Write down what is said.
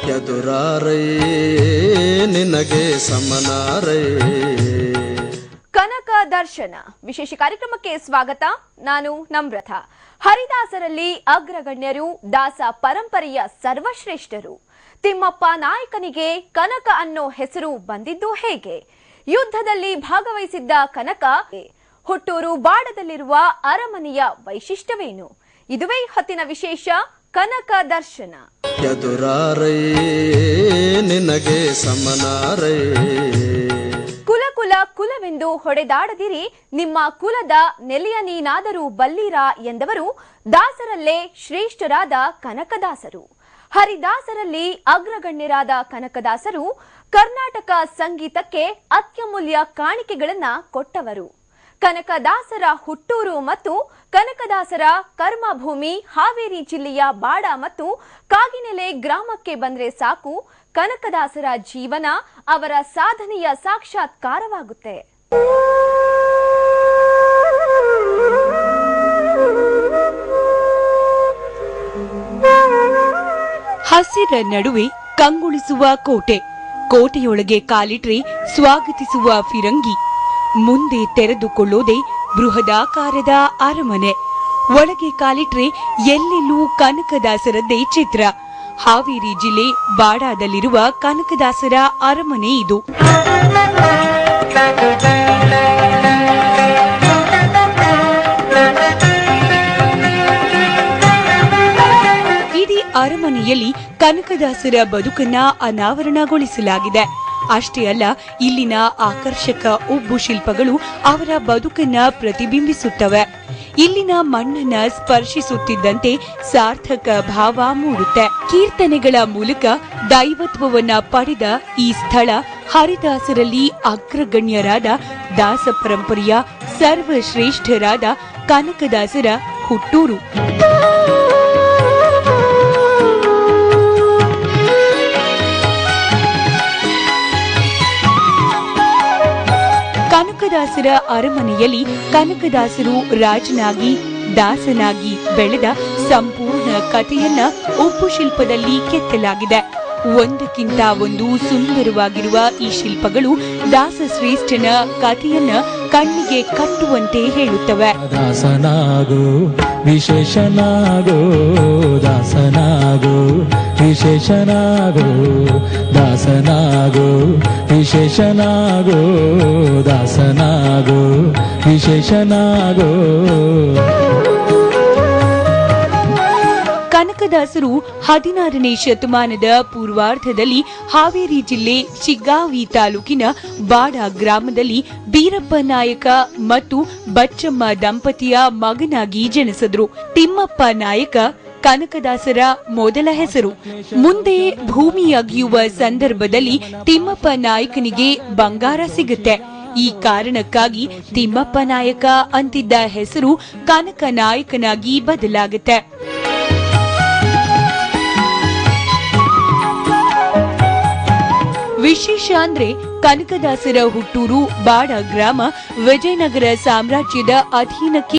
ಎದುರಾರೈ ನಿನಗೆ ಸಮನಾರೈ ಕನಕ ದರ್ಶನ ವಿಶೇಷ ಕಾರ್ಯಕ್ರಮಕ್ಕೆ ಸ್ವಾಗತ ನಾನು ನಮ್ರಥ ಹರಿದಾಸರಲ್ಲಿ ಅಗ್ರಗಣ್ಯರು ದಾಸ ಪರಂಪರೆಯ ಸರ್ವಶ್ರೇಷ್ಠರು ತಿಮ್ಮಪ್ಪ ನಾಯಕನಿಗೆ ಕನಕ ಅನ್ನೋ ಹೆಸರು ಬಂದಿದ್ದು ಹೇಗೆ ಯುದ್ಧದಲ್ಲಿ ಭಾಗವಹಿಸಿದ್ದ ಕನಕ ಹುಟ್ಟೂರು ಬಾಡದಲ್ಲಿರುವ ಅರಮನೆಯ ವೈಶಿಷ್ಟ್ಯವೇನು ಇದುವೇ ಹೊತ್ತಿನ ವಿಶೇಷ ಕನಕ ದರ್ಶನ ಎದುರಾರೈ ನಿನಗೆ ಸಮನಾರೈ ಕುಲ ಕುಲ ಕುಲವೆಂದು ಹೊಡೆದಾಡದಿರಿ ನಿಮ್ಮ ಕುಲದ ನೆಲೆಯ ನೀನಾದರೂ ಬಲ್ಲೀರಾ ಎಂದವರು ದಾಸರಲ್ಲೇ ಶ್ರೇಷ್ಠರಾದ ಕನಕದಾಸರು ಹರಿದಾಸರಲ್ಲಿ ಅಗ್ರಗಣ್ಯರಾದ ಕನಕದಾಸರು ಕರ್ನಾಟಕ ಸಂಗೀತಕ್ಕೆ ಅತ್ಯಮೂಲ್ಯ ಕಾಣಿಕೆಗಳನ್ನ ಕೊಟ್ಟವರು ಕನಕದಾಸರ ಹುಟ್ಟೂರು ಮತ್ತು ಕನಕದಾಸರ ಕರ್ಮಭೂಮಿ ಹಾವೇರಿ ಜಿಲ್ಲೆಯ ಬಾಡ ಮತ್ತು ಕಾಗಿನೆಲೆ ಗ್ರಾಮಕ್ಕೆ ಬಂದ್ರೆ ಸಾಕು ಕನಕದಾಸರ ಜೀವನ ಅವರ ಸಾಧನೆಯ ಸಾಕ್ಷಾತ್ಕಾರವಾಗುತ್ತೆ ಹಸಿರ ನಡುವೆ ಕಂಗೊಳಿಸುವ ಕೋಟೆ ಕೋಟೆಯೊಳಗೆ ಕಾಲಿಟ್ರೆ ಸ್ವಾಗತಿಸುವ ಫಿರಂಗಿ ಮುಂದೆ ತೆರೆದುಕೊಳ್ಳೋದೆ ಬೃಹದಾಕಾರದ ಅರಮನೆ ಒಳಗೆ ಕಾಲಿಟ್ರೆ ಎಲ್ಲೆಲ್ಲೂ ಕನಕದಾಸರದ್ದೇ ಚಿತ್ರ ಹಾವೇರಿ ಜಿಲ್ಲೆ ಬಾಡಾದಲ್ಲಿರುವ ಕನಕದಾಸರ ಅರಮನೆ ಇದು ಇಡೀ ಅರಮನೆಯಲ್ಲಿ ಕನಕದಾಸರ ಬದುಕನ್ನ ಅನಾವರಣಗೊಳಿಸಲಾಗಿದೆ ಅಷ್ಟೇ ಅಲ್ಲ ಇಲ್ಲಿನ ಆಕರ್ಷಕ ಉಬ್ಬು ಶಿಲ್ಪಗಳು ಅವರ ಬದುಕನ್ನ ಪ್ರತಿಬಿಂಬಿಸುತ್ತವೆ ಇಲ್ಲಿನ ಮಣ್ಣನ್ನ ಸ್ಪರ್ಶಿಸುತ್ತಿದ್ದಂತೆ ಸಾರ್ಥಕ ಭಾವ ಮೂಡುತ್ತೆ ಕೀರ್ತನೆಗಳ ಮೂಲಕ ದೈವತ್ವವನ್ನ ಪಡೆದ ಈ ಸ್ಥಳ ಹರಿದಾಸರಲ್ಲಿ ಅಗ್ರಗಣ್ಯರಾದ ದಾಸ ಪರಂಪರೆಯ ಸರ್ವಶ್ರೇಷ್ಠರಾದ ಕನಕದಾಸರ ಹುಟ್ಟೂರು ಕನಕದಾಸರ ಅರಮನೆಯಲ್ಲಿ ಕನಕದಾಸರು ರಾಜನಾಗಿ ದಾಸನಾಗಿ ಬೆಳೆದ ಸಂಪೂರ್ಣ ಕಥೆಯನ್ನ ಉಪ್ಪು ಶಿಲ್ಪದಲ್ಲಿ ಕೆತ್ತಲಾಗಿದೆ ಒಂದಕ್ಕಿಂತ ಒಂದು ಸುಂದರವಾಗಿರುವ ಈ ಶಿಲ್ಪಗಳು ದಾಸ ಶ್ರೇಷ್ಠನ ಕಥೆಯನ್ನ ಕಣ್ಣಿಗೆ ಕಟ್ಟುವಂತೆ ಹೇಳುತ್ತವೆ ದಾಸನಾಗೋ ವಿಶೇಷನಾಗೋ ದಾಸನಾಗೋ ವಿಶೇಷನಾಗೋ ದಾಸನಾಗೋ ವಿಶೇಷನಾಗೋ ದಾಸನಾಗೋ ವಿಶೇಷನಾಗೋ ಕನಕದಾಸರು ಹದಿನಾರನೇ ಶತಮಾನದ ಪೂರ್ವಾರ್ಧದಲ್ಲಿ ಹಾವೇರಿ ಜಿಲ್ಲೆ ಶಿಗ್ಗಾವಿ ತಾಲೂಕಿನ ಬಾಡ ಗ್ರಾಮದಲ್ಲಿ ಬೀರಪ್ಪ ನಾಯಕ ಮತ್ತು ಬಚ್ಚಮ್ಮ ದಂಪತಿಯ ಮಗನಾಗಿ ಜನಿಸಿದ್ರು ತಿಮ್ಮಪ್ಪ ನಾಯಕ ಕನಕದಾಸರ ಮೊದಲ ಹೆಸರು ಮುಂದೆ ಭೂಮಿ ಅಗಿಯುವ ಸಂದರ್ಭದಲ್ಲಿ ತಿಮ್ಮಪ್ಪ ನಾಯಕನಿಗೆ ಬಂಗಾರ ಸಿಗುತ್ತೆ ಈ ಕಾರಣಕ್ಕಾಗಿ ತಿಮ್ಮಪ್ಪ ನಾಯಕ ಅಂತಿದ್ದ ಹೆಸರು ಕನಕ ನಾಯಕನಾಗಿ ಬದಲಾಗುತ್ತೆ ವಿಶೇಷ ಅಂದ್ರೆ ಕನಕದಾಸರ ಹುಟ್ಟೂರು ಬಾಡ ಗ್ರಾಮ ವಿಜಯನಗರ ಸಾಮ್ರಾಜ್ಯದ ಅಧೀನಕ್ಕೆ